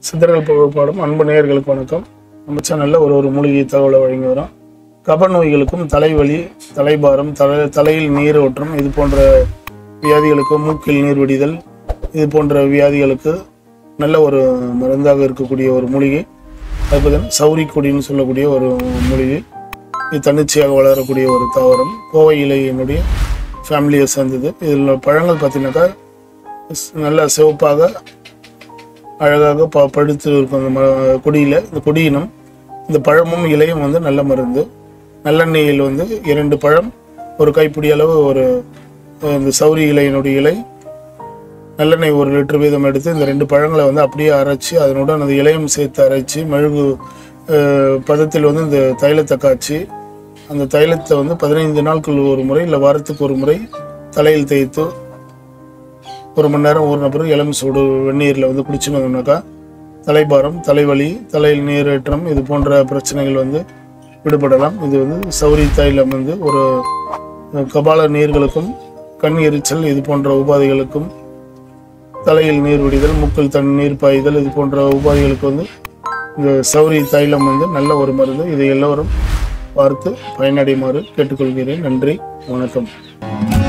சித்தர்கள் புகழ்பாடும் அன்பு நேயர்களுக்கு வணக்கம் நம்ம சேனலில் ஒரு ஒரு மூலிகை தகவலை வழங்கி வரோம் கப நோய்களுக்கும் தலைவலி தலைபாரம் தலை தலையில் நீர் ஓட்டம் இது போன்ற வியாதிகளுக்கு மூக்கில் நீர் வடிதல் இது போன்ற வியாதிகளுக்கு நல்ல ஒரு மருந்தாக இருக்கக்கூடிய ஒரு மூலிகை அது பார்த்தீங்கன்னா சௌரி கொடின்னு சொல்லக்கூடிய ஒரு மூலிகை இது தன்னிச்சையாக வளரக்கூடிய ஒரு தாவரம் கோவை இலையினுடைய ஃபேமிலியை சேர்ந்தது இதில் பழங்கள் பார்த்தீங்கன்னாக்கா ஸ்- நல்ல சிவப்பாக அழகாக ப படுத்து இருக்கும் அந்த ம கொடியில் இந்த கொடியினம் இந்த பழமும் இலையும் வந்து நல்ல மருந்து நல்லெண்ணெயில் வந்து இரண்டு பழம் ஒரு கைப்பிடி அளவு ஒரு அஹ், இந்த சௌரி இலையினுடைய இலை நல்லெண்ணெய் ஒரு லிட்டர் வீதம் எடுத்து இந்த ரெண்டு பழங்களை வந்து அப்படியே அரைச்சி அதனுடன் அந்த இலையும் சேர்த்து அரைச்சி மெழுகு அஹ், பதத்தில் வந்து இந்த தைலத்தை காய்ச்சி அந்த தைலத்தை வந்து பதினைந்து நாட்கள் ஒரு முறை இல்லை வாரத்துக்கு ஒரு முறை தலையில் தேய்த்து ஒரு மணி நேரம் ஊறின பிறகு இளம் சூடு வெந்நீரில் வந்து குடிச்சுன்னு வந்தோம்னாக்கா தலைபாரம் தலைவலி தலையில் நீரேற்றம் இது போன்ற பிரச்சனைகள் வந்து விடுபடலாம் இது வந்து சௌரி தைலம் வந்து ஒரு அஹ், கபால நீர்களுக்கும் கண் எரிச்சல் இது போன்ற உபாதைகளுக்கும் தலையில் நீர் வடிதல் மூக்கில் தன் நீர் பாய்தல் இது போன்ற உபாதைகளுக்கு வந்து இந்த சௌரி தைலம் வந்து நல்ல ஒரு மருந்து இதை எல்லோரும் பார்த்து பயனடையுமாறு கேட்டுக்கொள்கிறேன் நன்றி வணக்கம்